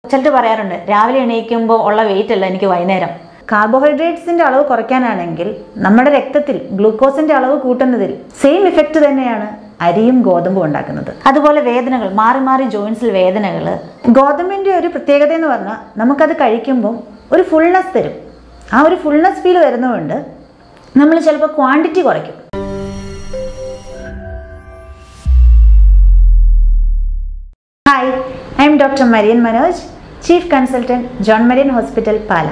ചിലർ പറയാറുണ്ട് രാവിലെ എണീക്കുമ്പോൾ ഉള്ള വെയിറ്റ് അല്ല എനിക്ക് വൈകുന്നേരം കാർബോഹൈഡ്രേറ്റ്സിന്റെ അളവ് കുറയ്ക്കാനാണെങ്കിൽ നമ്മുടെ രക്തത്തിൽ ഗ്ലൂക്കോസിന്റെ അളവ് കൂട്ടുന്നതിൽ സെയിം ഇഫക്റ്റ് തന്നെയാണ് അരിയും ഗോതമ്പും ഉണ്ടാക്കുന്നത് അതുപോലെ വേദനകൾ മാറി മാറി ജോയിൻസിൽ വേദനകൾ ഗോതമ്പിന്റെ ഒരു പ്രത്യേകത എന്ന് പറഞ്ഞാൽ നമുക്കത് കഴിക്കുമ്പോൾ ഒരു ഫുൾനെസ് തരും ആ ഒരു ഫുൾനെസ് ഫീൽ വരുന്നതുകൊണ്ട് നമ്മൾ ചിലപ്പോൾ ക്വാണ്ടിറ്റി കുറയ്ക്കും hi I'm doctor Marian Manoj chief consultant John Marian hospital Pala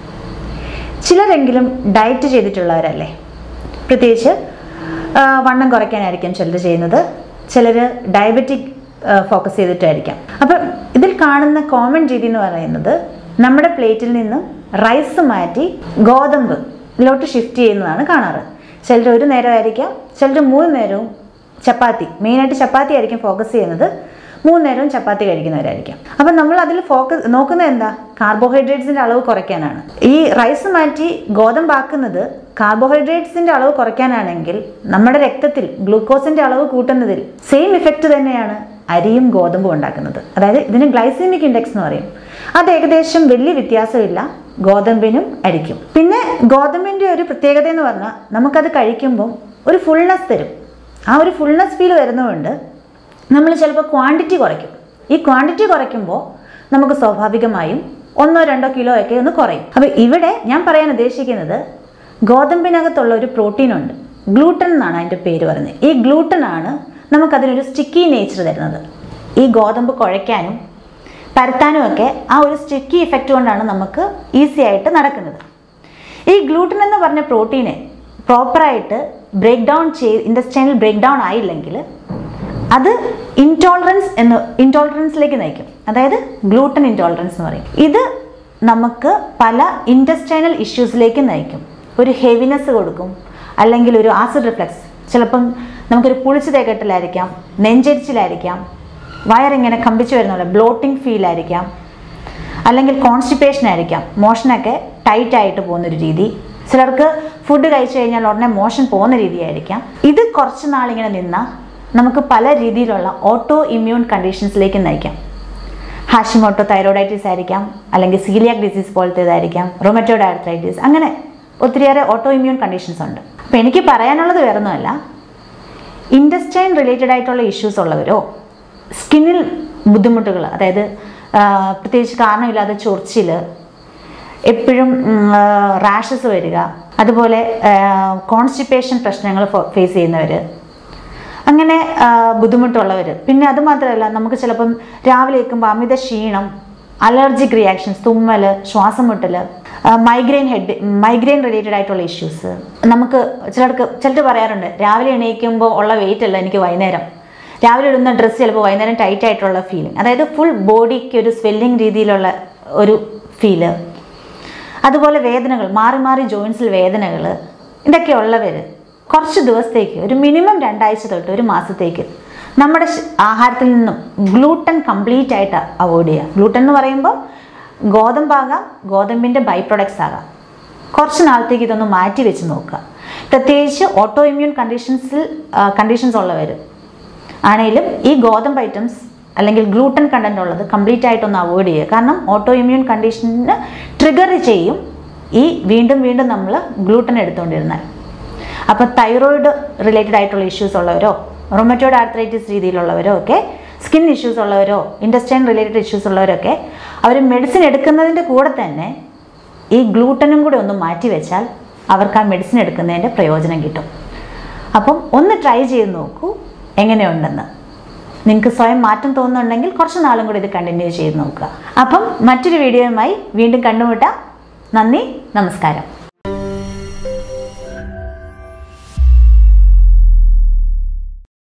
ചിലരെങ്കിലും ഡയറ്റ് ചെയ്തിട്ടുള്ളവരല്ലേ പ്രത്യേകിച്ച് ആ, വണ്ണം കുറയ്ക്കാനായിരിക്കും ചിലർ ചെയ്യുന്നത് ചിലർ ഡയബറ്റിക് ഫോക്കസ് ചെയ്തിട്ടായിരിക്കാം അപ്പം ഇതിൽ കാണുന്ന കോമൺ രീതി എന്ന് പറയുന്നത് നമ്മുടെ പ്ലേറ്റിൽ നിന്നും റൈസ് മാറ്റി ഗോതമ്പിലോട്ട് ഷിഫ്റ്റ് ചെയ്യുന്നതാണ് കാണാറ് ചിലർ ഒരു നേരമായിരിക്കാം ചിലർ മൂന്ന് നേരവും ചപ്പാത്തി മെയിനായിട്ട് ചപ്പാത്തി ആയിരിക്കും ഫോക്കസ് ചെയ്യുന്നത് മൂന്ന് നേരവും ചപ്പാത്തി കഴിക്കുന്നവരായിരിക്കാം അപ്പം നമ്മൾ അതിൽ ഫോക്കസ് നോക്കുന്നത് എന്താ കാർബോഹൈഡ്രേറ്റ്സിന്റെ അളവ് കുറയ്ക്കാനാണ് ഈ റൈസ് മാറ്റി ഗോതമ്പാക്കുന്നത് കാർബോഹൈഡ്രേറ്റ്സിന്റെ അളവ് കുറയ്ക്കാനാണെങ്കിൽ നമ്മുടെ രക്തത്തിൽ ഗ്ലൂക്കോസിന്റെ അളവ് കൂട്ടുന്നതിൽ സെയിം ഇഫക്റ്റ് തന്നെയാണ് അരിയും ഗോതമ്പും ഉണ്ടാക്കുന്നത് അതായത് ഇതിന് ഗ്ലൈസീമിക് ഇൻഡെക്സ് എന്ന് പറയും അത് ഏകദേശം വലിയ വ്യത്യാസമില്ല ഗോതമ്പിനും അരിക്കും പിന്നെ ഗോതമ്പിന്റെ ഒരു പ്രത്യേകത എന്ന് പറഞ്ഞാൽ നമുക്കത് കഴിക്കുമ്പോൾ ഒരു ഫുൾനെസ് തരും ആ ഒരു ഫുൾനെസ് ഫീൽ വരുന്നതുകൊണ്ട് നമ്മൾ ചിലപ്പോൾ ക്വാണ്ടിറ്റി കുറയ്ക്കും ഈ ക്വാണ്ടിറ്റി കുറയ്ക്കുമ്പോൾ നമുക്ക് സ്വാഭാവികമായും ഒന്നോ രണ്ടോ കിലോ ഒക്കെ ഒന്ന് കുറയും അപ്പോൾ ഇവിടെ ഞാൻ പറയാൻ ഉദ്ദേശിക്കുന്നത് ഗോതമ്പിനകത്തുള്ള ഒരു പ്രോട്ടീൻ ഉണ്ട് ഗ്ലൂട്ടൻ എന്നാണ് അതിൻ്റെ പേര് പറയുന്നത് ഈ ഗ്ലൂട്ടൻ ആണ് നമുക്കതിനൊരു സ്റ്റിക്കി നേച്ചർ തരുന്നത് ഈ ഗോതമ്പ് കുഴയ്ക്കാനും പരത്താനും ഒക്കെ ആ ഒരു സ്റ്റിക്കി ഇഫക്റ്റ് കൊണ്ടാണ് നമുക്ക് ഈസി ആയിട്ട് നടക്കുന്നത് ഈ ഗ്ലൂട്ടൻ എന്ന് പറഞ്ഞ പ്രോട്ടീനെ പ്രോപ്പറായിട്ട് ബ്രേക്ക് ഡൗൺ ചെയ്ത് ഇൻഡസ്റ്റൈനിൽ ബ്രേക്ക് ഡൗൺ ആയില്ലെങ്കിൽ അത് ഇൻടോളറൻസ് എന്ന് ഇൻടോളറൻസിലേക്ക് നയിക്കും അതായത് ഗ്ലൂട്ടൻ ഇൻടോളറൻസ് എന്ന് പറയും ഇത് നമുക്ക് പല ഇൻഡസ്റ്റൈനൽ ഇഷ്യൂസിലേക്ക് നയിക്കും ഒരു ഹെവിനെസ് കൊടുക്കും അല്ലെങ്കിൽ ഒരു ആസിഡ് റിഫ്ലക്സ് ചിലപ്പം നമുക്കൊരു പുളിച്ചു തേക്കെട്ടലായിരിക്കാം നെഞ്ചരിച്ചിലായിരിക്കാം വയറിങ്ങനെ കമ്പിച്ചു വരുന്ന പോലെ ബ്ലോട്ടിംഗ് ഫീൽ ആയിരിക്കാം അല്ലെങ്കിൽ കോൺസ്റ്റിപ്പേഷൻ ആയിരിക്കാം മോഷനൊക്കെ ടൈറ്റ് ആയിട്ട് പോകുന്നൊരു രീതി ചിലർക്ക് ഫുഡ് കഴിച്ചു കഴിഞ്ഞാൽ ഉടനെ മോഷൻ പോകുന്ന രീതിയായിരിക്കാം ഇത് കുറച്ച് നാളിങ്ങനെ നിന്നാൽ നമുക്ക് പല രീതിയിലുള്ള ഓട്ടോ ഇമ്മ്യൂൺ കണ്ടീഷൻസിലേക്ക് നയിക്കാം ഹാഷിമോട്ടോ തൈറോയിഡൈറ്റിസ് ആയിരിക്കാം അല്ലെങ്കിൽ സീലിയാക് ഡിസീസ് പോലത്തേതായിരിക്കാം റൊമറ്റോഡ് ആർത്രൈറ്റിസ് അങ്ങനെ ഒത്തിരിയേറെ ഓട്ടോ ഇമ്മ്യൂൺ കണ്ടീഷൻസ് ഉണ്ട് അപ്പോൾ എനിക്ക് പറയാനുള്ളത് വേറൊന്നുമല്ല ഇൻഡസ്റ്റൈൻ റിലേറ്റഡ് ആയിട്ടുള്ള ഇഷ്യൂസ് ഉള്ളവരോ സ്കിന്നിൽ ബുദ്ധിമുട്ടുകൾ അതായത് ആ, പ്രത്യേകിച്ച് കാരണമില്ലാതെ ചൊറിച്ചിൽ എപ്പോഴും റാഷസ് വരിക അതുപോലെ കോൺസ്റ്റിപ്പേഷൻ പ്രശ്നങ്ങൾ ഫേസ് ചെയ്യുന്നവർ അങ്ങനെ ആ, ബുദ്ധിമുട്ടുള്ളവർ പിന്നെ അത് മാത്രമല്ല നമുക്ക് ചിലപ്പം രാവിലെ ഏൽക്കുമ്പോൾ അമിത ക്ഷീണം അലർജിക് റിയാക്ഷൻസ് തുമ്മൽ ശ്വാസം മുട്ടൽ മൈഗ്രെയിൻ ഹെഡ് മൈഗ്രെയിൻ റിലേറ്റഡ് ആയിട്ടുള്ള ഇഷ്യൂസ് നമുക്ക് ചിലർക്ക് ചിലർ പറയാറുണ്ട് രാവിലെ എണീക്കുമ്പോൾ ഉള്ള വെയിറ്റ് അല്ല എനിക്ക് വൈകുന്നേരം രാവിലെ ഇടുന്ന ഡ്രസ്സ് ചിലപ്പോൾ വൈകുന്നേരം ടൈറ്റ് ആയിട്ടുള്ള ഫീലിംഗ് അതായത് ഫുൾ ബോഡിക്ക് ഒരു സ്വെല്ലിംഗ് രീതിയിലുള്ള ഒരു ഫീല് അതുപോലെ വേദനകൾ മാറി മാറി ജോയിൻസിൽ വേദനകൾ ഇതൊക്കെ ഉള്ളവർ കുറച്ച് ദിവസത്തേക്ക് ഒരു മിനിമം രണ്ടാഴ്ച തൊട്ട് ഒരു മാസത്തേക്ക് നമ്മുടെ ശ- ആഹാരത്തിൽ നിന്നും ഗ്ലൂട്ടൻ കംപ്ലീറ്റ് ആയിട്ട് അവോയ്ഡ് ചെയ്യുക ഗ്ലൂട്ടൻ എന്ന് പറയുമ്പോൾ ഗോതമ്പാകാം ഗോതമ്പിൻ്റെ ബൈ പ്രൊഡക്ട്സ് ആകാം കുറച്ച് നാളത്തേക്ക് ഇതൊന്ന് മാറ്റി വെച്ച് നോക്കുക പ്രത്യേകിച്ച് ഓട്ടോ ഇമ്മ്യൂൺ കണ്ടീഷൻസിൽ കണ്ടീഷൻസ് ഉള്ളവർ ആണെങ്കിലും ഈ ഗോതമ്പ് ഐറ്റംസ് അല്ലെങ്കിൽ ഗ്ലൂട്ടൻ കണ്ടന്റ് ഉള്ളത് കംപ്ലീറ്റ് ആയിട്ടൊന്ന് അവോയ്ഡ് ചെയ്യുക കാരണം ഓട്ടോ ഇമ്മ്യൂൺ കണ്ടീഷന് ട്രിഗർ ചെയ്യും ഈ വീണ്ടും വീണ്ടും നമ്മൾ ഗ്ലൂട്ടൻ എടുത്തുകൊണ്ടിരുന്നാൽ അപ്പോൾ തൈറോയിഡ് റിലേറ്റഡ് ആയിട്ടുള്ള ഇഷ്യൂസ് ഉള്ളവരോ റൊമറ്റോയിഡ് ആർത്രൈറ്റിസ് രീതിയിലുള്ളവരോ ഒക്കെ സ്കിൻ ഇഷ്യൂസ് ഉള്ളവരോ ഇൻഡസ്റ്റൈൻ റിലേറ്റഡ് ഇഷ്യൂസ് ഉള്ളവരൊക്കെ അവർ മെഡിസിൻ എടുക്കുന്നതിൻ്റെ കൂടെ തന്നെ ഈ ഗ്ലൂട്ടനും കൂടെ ഒന്ന് മാറ്റി വെച്ചാൽ അവർക്ക് ആ മെഡിസിൻ എടുക്കുന്നതിൻ്റെ പ്രയോജനം കിട്ടും അപ്പം ഒന്ന് ട്രൈ ചെയ്ത് നോക്കൂ എങ്ങനെയുണ്ടെന്ന് നിങ്ങൾക്ക് സ്വയം മാറ്റം തോന്നുന്നുണ്ടെങ്കിൽ കുറച്ച് നാളും കൂടി ഇത് കണ്ടിന്യൂ ചെയ്ത് നോക്കുക അപ്പം മറ്റൊരു വീഡിയോയുമായി വീണ്ടും കണ്ടുമുട്ടാം നന്ദി നമസ്കാരം